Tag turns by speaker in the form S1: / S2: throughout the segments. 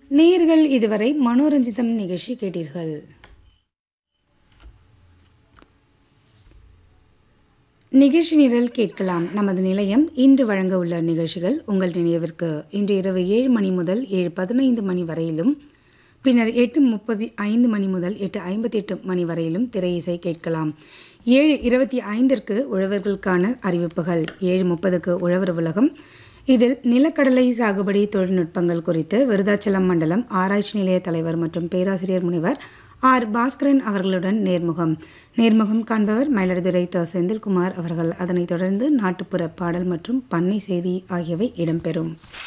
S1: நேயர்கள் இதுவரை மனோரஞ்சிதம் நிகழ்ச்சி கேட்டீர்கள் நிகழ்ச்சி நிரல் கேட்கலாம் நமது நிலையம் இன்று வழங்க உள்ள நிகழ்ச்சிகள் உங்கள் நினைவிற்கு இன்று இரவு ஏழு மணி முதல் ஏழு பதினைந்து மணி வரையிலும் பின்னர் எட்டு முப்பது ஐந்து மணி முதல் எட்டு ஐம்பத்தி எட்டு மணி வரையிலும் திரை இசை கேட்கலாம் ஏழு இருபத்தி ஐந்திற்கு உழவர்களுக்கான அறிவிப்புகள் ஏழு முப்பதுக்கு உழவர் உலகம் இதில் நிலக்கடலை சாகுபடி தொழில்நுட்பங்கள் குறித்து விருதாச்சலம் மண்டலம் ஆராய்ச்சி நிலைய தலைவர் மற்றும் பேராசிரியர் முனைவர் ஆர் பாஸ்கரன் அவர்களுடன் நேர்முகம் நேர்முகம் காண்பவர் மயிலாடுதுறை த செந்தில்குமார் அவர்கள் அதனைத் தொடர்ந்து நாட்டுப்புற பாடல் மற்றும் பண்ணை செய்தி ஆகியவை இடம்பெறும்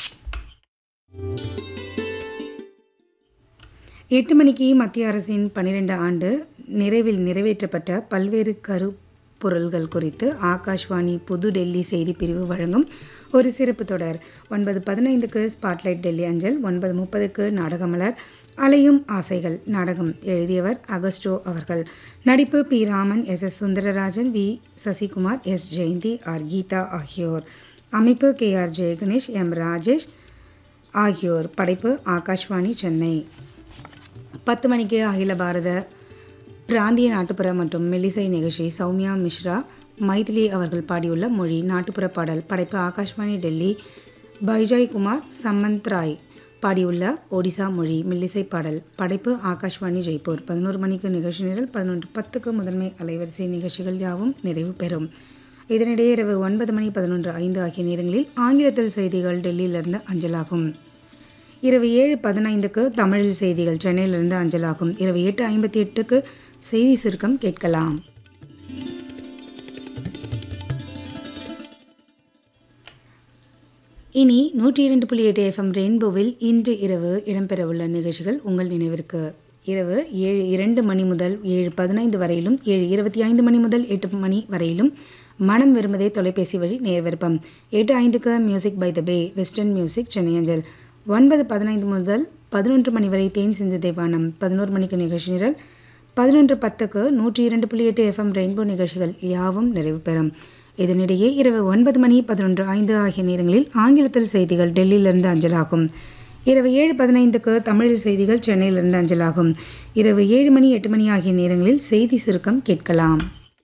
S1: எட்டு மணிக்கு மத்திய அரசின் பன்னிரெண்டு ஆண்டு நிறைவில் நிறைவேற்றப்பட்ட பல்வேறு கருப்பொருள்கள் குறித்து ஆகாஷ்வாணி புதுடெல்லி செய்தி பிரிவு வழங்கும் ஒரு சிறப்பு தொடர் ஒன்பது பதினைந்துக்கு ஸ்பாட்லைட் டெல்லி அஞ்சல் ஒன்பது முப்பதுக்கு நாடகமலர் அலையும் ஆசைகள் நாடகம் எழுதியவர் அகஸ்டோ அவர்கள் நடிப்பு P Raman S S Sundararajan V Sasikumar S Jayanthi R Geetha ஆகியோர் அமைப்பு K R Jayaganesh M Rajesh ஆகியோர் படைப்பு ஆகாஷ்வாணி சென்னை பத்து மணிக்கு அகில பாரத பிராந்திய நாட்டுப்புற மற்றும் மெல்லிசை நிகழ்ச்சி சௌமியா மிஸ்ரா மைதிலி அவர்கள் பாடியுள்ள மொழி நாட்டுப்புற பாடல் படைப்பு ஆகாஷ்வாணி டெல்லி பைஜாய் குமார் சம்மந்த் ராய் பாடியுள்ள ஒடிசா மொழி மெல்லிசை பாடல் படைப்பு ஆகாஷ்வாணி ஜெய்ப்பூர் பதினோரு மணிக்கு நிகழ்ச்சி நிரல் பதினொன்று பத்துக்கு முதன்மை அலைவரிசை நிகழ்ச்சிகள் யாவும் நிறைவு பெறும் இதனிடையே இரவு ஒன்பது மணி பதினொன்று ஐந்து ஆகிய நேரங்களில் ஆங்கிலத்தில் செய்திகள் டெல்லியிலிருந்து அஞ்சலாகும் இரவு ஏழு பதினைந்துக்கு தமிழில் செய்திகள் சென்னையிலிருந்து அஞ்சலாகும் இரவு எட்டு ஐம்பத்தி எட்டுக்கு செய்தி சுருக்கம் கேட்கலாம் இனி நூற்றி இரண்டு புள்ளி எட்டு எஃப்எம் ரெயின்போவில் இன்று இரவு இடம்பெறவுள்ள நிகழ்ச்சிகள் உங்கள் நினைவிற்கு இரவு ஏழு இரண்டு மணி முதல் ஏழு பதினைந்து வரையிலும் ஏழு இருபத்தி ஐந்து மணி முதல் எட்டு மணி வரையிலும் மனம் விரும்புதே தொலைபேசி வழி நேர் விருப்பம் எட்டு ஐந்துக்கு music by the bay western music Chennai அஞ்சல் ஒன்பது பதினைந்து முதல் பதினொன்று மணி வரை தேன் சிந்து தேவானம் பதினோரு மணிக்கு நிகழ்ச்சி நிரல் பதினொன்று பத்துக்கு நூற்றி இரண்டு புள்ளி எட்டு எஃப்எம் ரெயின்போ நிகழ்ச்சிகள் யாவும் நிறைவு பெறும் இதனிடையே இரவு ஒன்பது மணி பதினொன்று ஐந்து ஆகிய நேரங்களில் ஆங்கிலத்தில் செய்திகள் டெல்லியிலிருந்து அஞ்சலாகும் இரவு ஏழு பதினைந்துக்கு தமிழில் செய்திகள் சென்னையிலிருந்து அஞ்சலாகும் இரவு ஏழு மணி எட்டு மணி ஆகிய நேரங்களில் செய்தி சுருக்கம் கேட்கலாம்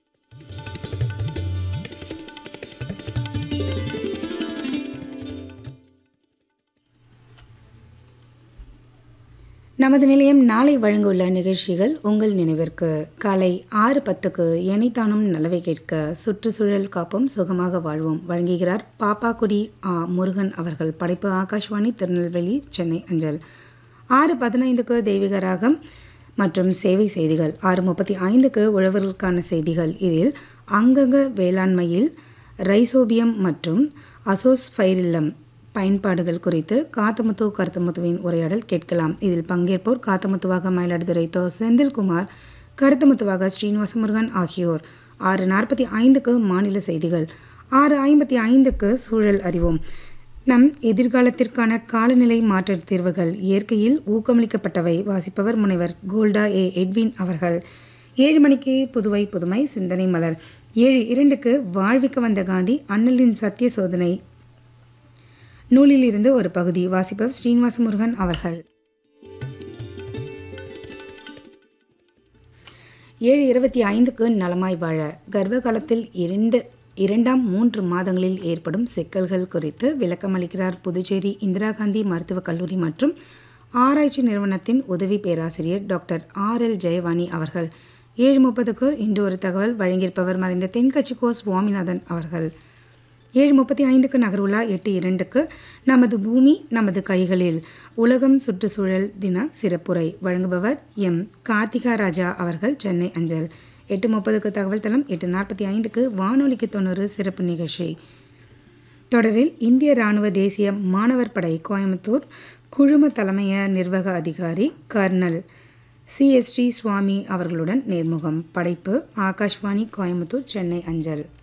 S1: நமது நிலையம் நாளை வழங்க உள்ள நிகழ்ச்சிகள் உங்கள் நினைவிற்கு காலை ஆறு பத்துக்கு எனைத்தானும் நலவை கேட்க சுற்றுச்சூழல் காப்போம் சுகமாக வாழ்வோம் வழங்குகிறார் பாப்பாக்குடி ஆ முருகன் அவர்கள் படைப்பு ஆகாஷ்வாணி திருநெல்வேலி சென்னை அஞ்சல் ஆறு பதினைந்துக்கு தெய்வீக ராகம் மற்றும் சேவை செய்திகள் ஆறு முப்பத்தி ஐந்துக்கு உழவர்களுக்கான செய்திகள் இதில் அங்கக வேளாண்மையில் ரைசோபியம் மற்றும் அசோஸ்பைரில்லம் பயன்பாடுகள் குறித்து காத்தமுத்து கருத்தமுத்துவின் உரையாடல் கேட்கலாம் இதில் பங்கேற்போர் காத்தமுத்துவாக மயிலாடுதுறை தோ செந்தில்குமார் கருத்தமுத்துவாக ஸ்ரீனிவாச முருகன் ஆகியோர் ஆறு நாற்பத்தி ஐந்துக்கு மாநில செய்திகள் ஆறு ஐம்பத்தி ஐந்துக்கு சூழல் அறிவோம் நம் எதிர்காலத்திற்கான காலநிலை மாற்ற தீர்வுகள் இயற்கையில் ஊக்கமளிக்கப்பட்டவை வாசிப்பவர் முனைவர் கோல்டா ஏ எட்வின் அவர்கள் ஏழு மணிக்கு புதுவை புதுமை சிந்தனை மலர் ஏழு இரண்டுக்கு வாழ்விக்க வந்த காந்தி அண்ணலின் சத்திய சோதனை நூலிலிருந்து ஒரு பகுதி வாசிப்பவர் ஸ்ரீனிவாச முருகன் அவர்கள் ஏழு இருபத்தி ஐந்துக்கு நலமாய் வாழ கர்ப்ப காலத்தில் இரண்டு இரண்டாம் மூன்று மாதங்களில் ஏற்படும் சிக்கல்கள் குறித்து விளக்கமளிக்கிறார் புதுச்சேரி இந்திரா காந்தி மருத்துவக் கல்லூரி மற்றும் ஆராய்ச்சி நிறுவனத்தின் உதவி பேராசிரியர் டாக்டர் ஆர் எல் ஜெயவாணி அவர்கள் ஏழு முப்பதுக்கு இன்று ஒரு தகவல் வழங்கியிருப்பவர் மறைந்த தென்கட்சிக்கோ சுவாமிநாதன் அவர்கள் ஏழு முப்பத்தி ஐந்துக்கு நகர்வுலா எட்டு இரண்டுக்கு நமது பூமி நமது கைகளில் உலகம் சுற்றுச்சூழல் தின சிறப்புரை வழங்குபவர் எம் கார்த்திகா ராஜா அவர்கள் சென்னை அஞ்சல் எட்டு முப்பதுக்கு தகவல் தளம் எட்டு நாற்பத்தி ஐந்துக்கு வானொலிக்கு தொண்ணூறு சிறப்பு நிகழ்ச்சி தொடரில் இந்திய இராணுவ தேசிய மாணவர் படை கோயம்புத்தூர் குழும தலைமைய நிர்வாக அதிகாரி கர்னல் சிஎஸ்டி சுவாமி அவர்களுடன் நேர்முகம் படைப்பு ஆகாஷ்வாணி கோயம்புத்தூர் சென்னை அஞ்சல்